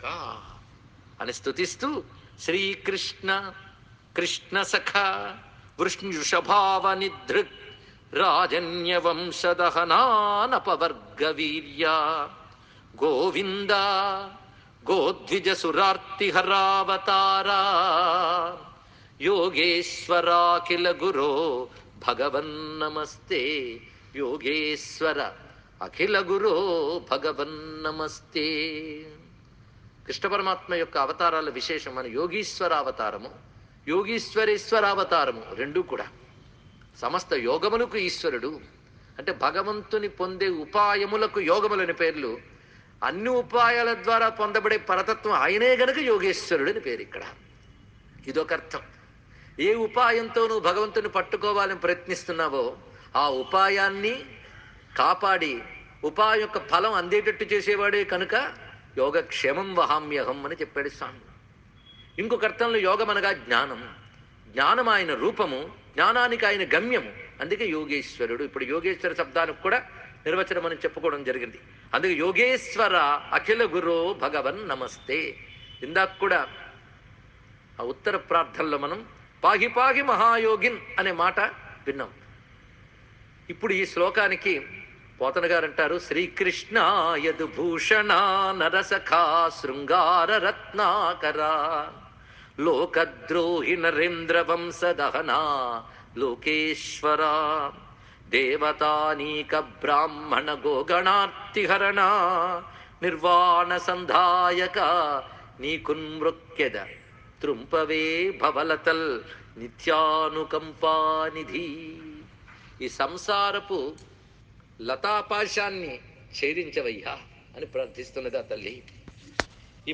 అని స్తుతిస్తూ శ్రీకృష్ణ కృష్ణ సఖ వృష్ణుషభావ నిధృక్ రాజన్య వంశదహనానపవర్గ వీర్య గోవింద గోద్విజ సురార్తిహరావతారా యోగేశ్వరాఖిల గురో భగవన్నమస్తే యోగేశ్వర అఖిల గురో భగవన్నమస్తే కృష్ణ పరమాత్మ యొక్క అవతారాల విశేషం మన యోగీశ్వర అవతారము యోగీశ్వరేశ్వర అవతారము రెండూ కూడా సమస్త యోగములకు ఈశ్వరుడు అంటే భగవంతుని పొందే ఉపాయములకు యోగములని పేర్లు అన్ని ఉపాయాల ద్వారా పొందబడే పరతత్వం ఆయనే గనక యోగేశ్వరుడు అని పేరు ఇక్కడ ఇదొక అర్థం ఏ ఉపాయంతో నువ్వు భగవంతుని పట్టుకోవాలని ప్రయత్నిస్తున్నావో ఆ ఉపాయాన్ని కాపాడి ఉపాయం యొక్క ఫలం అందేటట్టు చేసేవాడే కనుక యోగక్షేమం వహామ్యహం అని చెప్పాడు స్వామి ఇంకొక అర్థంలో యోగం అనగా జ్ఞానం జ్ఞానం ఆయన రూపము జ్ఞానానికి ఆయన గమ్యము అందుకే యోగేశ్వరుడు ఇప్పుడు యోగేశ్వర శబ్దానికి కూడా నిర్వచనం అని చెప్పుకోవడం జరిగింది అందుకే యోగేశ్వర అఖిల గురో భగవన్ నమస్తే ఇందాక కూడా ఆ ఉత్తర ప్రార్థనలో మనం పాగి పాగి మహాయోగిన్ అనే మాట విన్నాం ఇప్పుడు ఈ శ్లోకానికి పోతన గారు అంటారు శ్రీకృష్ణ యదుభూషణ నరసఖా శృంగార రత్నాకరా లోకద్రోహి నరేంద్ర వంశదహనా లోకేశ్వర దేవతానీక బ్రాహ్మణ గోగణార్తిహరణ నిర్వాణ సంధాయక నీకున్మృక్యద త్రుంపవే భవలతల్ నిత్యానుకంపానిధి ఈ సంసారపు లతాపాశాన్ని ఛేదించవయ్యా అని ప్రార్థిస్తున్నది ఆ తల్లి